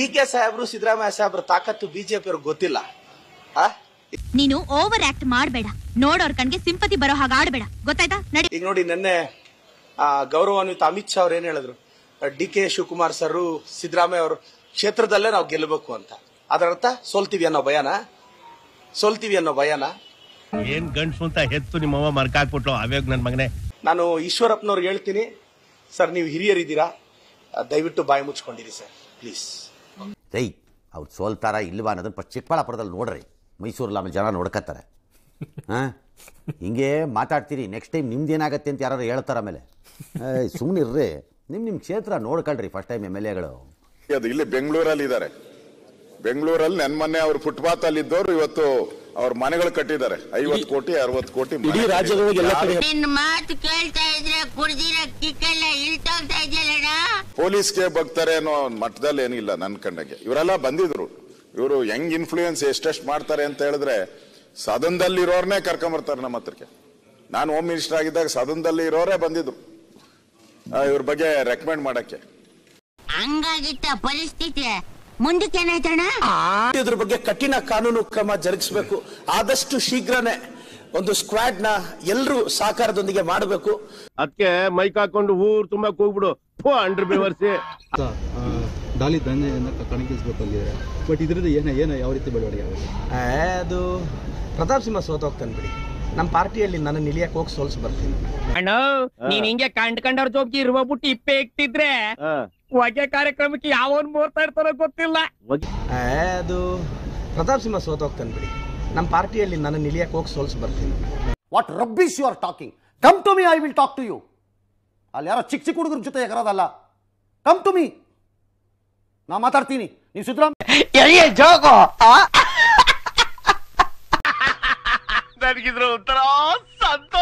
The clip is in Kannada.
ಡಿ ಕೆ ಸಾಹೇಬ್ರು ಸಿದ್ದರಾಮಯ್ಯ ಸಾಹೇಬ್ರ ತಾಕತ್ತು ಬಿಜೆಪಿ ಅವ್ರಿಗೆ ಗೊತ್ತಿಲ್ಲ ಆ ನೀನು ಓವರ್ ಆಕ್ಟ್ ಮಾಡ್ಬೇಡ ನೋಡೋರ್ ಕಣ್ಗೆ ಸಿಂಪತಿ ಬರೋ ಹಾಗೆ ಆಡ್ಬೇಡ ಗೊತ್ತಾಯ್ತಾ ನಡಿ ಈಗ ನೋಡಿ ನಿನ್ನೆ ಆ, ಗೌರವಾನ್ವಿತ ಅಮಿತ್ ಶಾ ಅವ್ರು ಏನ್ ಹೇಳಿದ್ರು D K Shivakumar sir Siddaramaiah ಅವರು ಕ್ಷೇತ್ರದಲ್ಲೇ ನಾವು ಗೆಲ್ಲಬೇಕು ಅಂತ ಅದರ ಅರ್ಥ ಸೋಲ್ತೀವಿ ಅನ್ನೋ ಭಯನ ಸೋಲ್ತೀವಿ ಅನ್ನೋ ಭಯನ ಏನ್ ಗಂಡ್ಸು ಅಂತ ಹೆತ್ತು ನಿಮ್ಮವ್ವ ಮರ್ಕಾಕ್ಬಿಟ್ಲು ಅವೇಗ ನನ್ ಮಗನೇ ನಾನು ಈಶ್ವರಪ್ಪನವ್ರಿಗೆ ಹೇಳ್ತೀನಿ ಸರ್ ನೀವು ಹಿರಿಯರಿದ್ದೀರಾ ಆ, ದಯವಿಟ್ಟು ಬಾಯಿ ಮುಚ್ಕೊಂಡಿರಿ ಸರ್ ಪ್ಲೀಸ್ ರೈ ಅವ್ರು ಸೋಲ್ತಾರ ಇಲ್ವಾ ಅನ್ನೋದನ್ನ ಫಸ್ಟ್ ಚಿಕ್ಕಬಳ್ಳಾಪುರದಲ್ಲಿ ನೋಡ್ರಿ ಮೈಸೂರಲ್ಲಿ ಆಮೇಲೆ ಜನ ನೋಡ್ಕತ್ತಾರೆ ಹಾಂ ಹಿಂಗೆ ಮಾತಾಡ್ತೀರಿ ನೆಕ್ಸ್ಟ್ ಟೈಮ್ ನಿಮ್ದು ಏನಾಗತ್ತೆ ಅಂತ ಯಾರು ಹೇಳ್ತಾರೆ ಆಮೇಲೆ ಸುಮ್ಮನೆ ಇರ್ರಿ ನಿಮ್ಮ ನಿಮ್ಮ ಕ್ಷೇತ್ರ ನೋಡ್ಕೊಳ್ರಿ ಫಸ್ಟ್ ಟೈಮ್ ಎಮ್ ಎಲ್ ಎಗಳು ಅದು ಇಲ್ಲಿ ಬೆಂಗಳೂರಲ್ಲಿ ಇದ್ದಾರೆ ಬೆಂಗಳೂರಲ್ಲಿ ನೆನ್ ಮೊನ್ನೆ ಅವ್ರು ಫುಟ್ಪಾತ್ ಅಲ್ಲಿ ಇದ್ದವರು ಇವತ್ತು ಅವ್ರ ಮನೆಗಳು ಕಟ್ಟಿದ್ದಾರೆ ಐವತ್ತು ಕೋಟಿ ಅರವತ್ತು ಕೋಟಿ ಇಡೀ ರಾಜ್ಯದೊಳಗೆ ಎಲ್ಲ ಕಡೆ ನಿನ್ ಮಾತು ಕೇಳ್ತಾ ಇದ್ರೆ ಕುಡ್ದಿರೋ ಕಿಕ್ಕೆಲ್ಲ ಇಳ್ತೋಗ್ತಾ ಇದೆಯಲ್ಲಣ್ಣ ಪೊಲೀಸ್ಗೆ ಬಗ್ತಾರೆ ಅನ್ನೋ ಮಟ್ಟದಲ್ಲಿ ಏನಿಲ್ಲ ನನ್ನ ಕಣ್ಣಗೆ ಇವರೆಲ್ಲ ಬಂದಿದ್ರು ಇವರು ಹೆಂಗ್ ಇನ್ಫ್ಲೂಯೆನ್ಸ್ ಎಷ್ಟೆಷ್ಟು ಮಾಡ್ತಾರೆ ಅಂತ ಹೇಳಿದ್ರೆ ಸದನದಲ್ಲಿ ಇರೋರ್ನೇ ಕರ್ಕೊಂಬರ್ತಾರೆ ನಮ್ಮ ಹತ್ರಕ್ಕೆ ನಾನು ಹೋಮ್ ಮಿನಿಸ್ಟರ್ ಆಗಿದ್ದಾಗ ಸದನದಲ್ಲಿ ಇರೋರೇ ಬಂದಿದ್ರು ಆ, ಇವ್ರ ಬಗ್ಗೆ ರೆಕಮೆಂಡ್ ಮಾಡಕ್ಕೆ ಹಂಗಾಗಿತ್ತ ಪರಿಸ್ಥಿತಿ ಮುಂದಕ್ಕೆ ಏನಾಯ್ತಣ್ಣ ಇದ್ರ ಬಗ್ಗೆ ಕಠಿಣ ಕಾನೂನು ಕ್ರಮ ಜರುಗಿಸಬೇಕು ಆದಷ್ಟು ಶೀಘ್ರನೇ ಒಂದು ಸ್ಕ್ವಾಡ್ ನ ಎಲ್ಲರೂ ಸಹಕಾರದೊಂದಿಗೆ ಮಾಡಬೇಕು ಅದಕ್ಕೆ ಮೈಕ್ ಹಾಕೊಂಡು ಊರ್ ತುಂಬಾ ಕೂಗ್ಬಿಡು ಫೋ ಅಂಡ್ರ್ ಬೇವರ್ಸಿ ಡಾಲಿ ದಂಧೆಯನ್ನು ಕಣಕ್ಕಿಳಿಸ್ಬೇಕು ಅಲ್ಲಿದೆ ಬಟ್ ಇದರಿಂದ ಏನ ಏನ ಯಾವ ರೀತಿ ಬೆಳವಣಿಗೆ ಆಗುತ್ತೆ ಅದು ಪ್ರತಾಪ್ ಸಿಂಹ ಸೋತೋಗ್ತಾನೆ ಬಿಡಿ ನಮ್ಮ ಪಾರ್ಟಿಯಲ್ಲಿ ನನ್ನ ನಿಲಿಯಕ್ಕೆ ಹೋಗಿ ಸೋಲ್ಸಿ ಬರ್ತೀನಿ ಅಣ್ಣ ನೀನ್ ಹಿಂಗೆ ಕಂಡ್ ಕಂಡವ್ರ ಜೋಬ್ಗೆ ಇರುವಬಿಟ್ಟು ಇಪ್ಪೆ ಇಕ್ತಿದ್ರೆ ಹೊಗೆ ಕಾರ್ಯಕ್ರಮಕ್ಕೆ ಯಾವನ್ ಮೂರ್ತಾ ಇರ್ತಾರೋ ಗೊತ್ತಿಲ್ಲ ಅದು ಪ್ರತಾಪ್ ಸಿಂಹ ಸೋತೋಗ್ತಾನೆ ಬಿಡಿ ನಮ್ಮ ಪಾರ್ಟಿಯಲ್ಲಿ ನನ್ನ ನಿಲಿಯಕ್ಕೆ ಹೋಗಿ ಸೋಲ್ಸಿ ಬರ್ತೀನಿ what rubbish you are talking come to me I will talk to you ಅಲ್ಲಿ ಯಾರೋ ಚಿಕ್ಕ ಚಿಕ್ಕ ಹುಡುಗರ ಜೊತೆ ಎಗರೋದಲ್ಲ ಕಮ್ ಟು ಮೀ ನಾ ಮಾತಾಡ್ತೀನಿ ನೀವು ಸಿದ್ದರಾಮಯ್ಯ ನನಗಿದ್ರ ಒಂಥರ ಸಂತ